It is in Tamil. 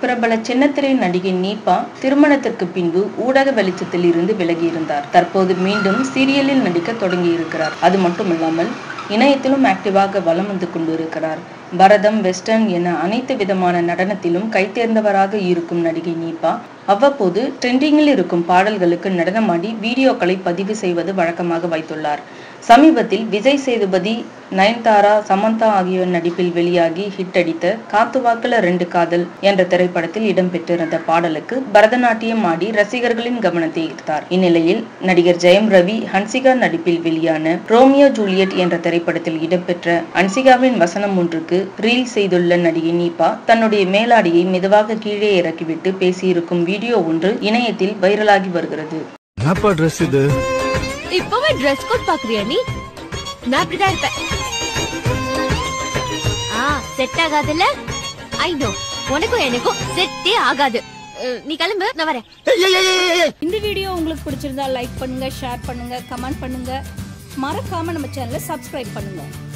பிரபல சின்னத்திரை நடிகை நீபா திருமணத்திற்கு பின்பு ஊடக வெளிச்சத்தில் இருந்து விலகியிருந்தார் தற்போது மீண்டும் சீரியலில் நடிக்க தொடங்கியிருக்கிறார் அது மட்டுமல்லாமல் இணையத்திலும் ஆக்டிவாக வலம் வந்து கொண்டிருக்கிறார் பரதம் வெஸ்டர்ன் என அனைத்து விதமான நடனத்திலும் கைதேர்ந்தவராக இருக்கும் நடிகை நீபா அவ்வப்போது ட்ரெண்டிங்கில் இருக்கும் பாடல்களுக்கு நடனமாடி வீடியோக்களை பதிவு செய்வது வழக்கமாக வைத்துள்ளார் சமீபத்தில் விஜய் சேதுபதி நயன்தாரா சமந்தா ஆகியோர் நடிப்பில் வெளியாகி ஹிட் அடித்த காத்துவாக்குல ரெண்டு காதல் என்ற திரைப்படத்தில் இடம்பெற்றிருந்த பாடலுக்கு பரதநாட்டியம் ஆடி ரசிகர்களின் கவனத்தை ஈர்த்தார் இந்நிலையில் நடிகர் ஜெயம் ரவி ஹன்சிகா நடிப்பில் வெளியான ரோமியோ ஜூலியட் என்ற திரைப்படத்தில் இடம்பெற்ற ஹன்சிகாவின் வசனம் ஒன்றுக்கு ரீல் செய்துள்ள நடிகை நீபா தன்னுடைய மேலாடியை மெதுவாக கீழே இறக்கிவிட்டு பேசியிருக்கும் வீடியோ ஒன்று இணையத்தில் வைரலாகி வருகிறது என்னப்பா ட்ரெஸ் இது இப்பவே ட்ரெஸ் கோட் பாக்குறியா நீ நான் இப்படிதான் இருப்பேன் ஆ செட் ஆகாதுல்ல ஐ நோ உனக்கும் எனக்கும் செட்டே ஆகாது அஹ், நீ கிளம்பு நான் வரேன் இந்த வீடியோ உங்களுக்கு பிடிச்சிருந்தா லைக் பண்ணுங்க ஷேர் பண்ணுங்க கமெண்ட் பண்ணுங்க மறக்காம நம்ம சேனலை சப்ஸ்கிரைப் பண்ணுங்க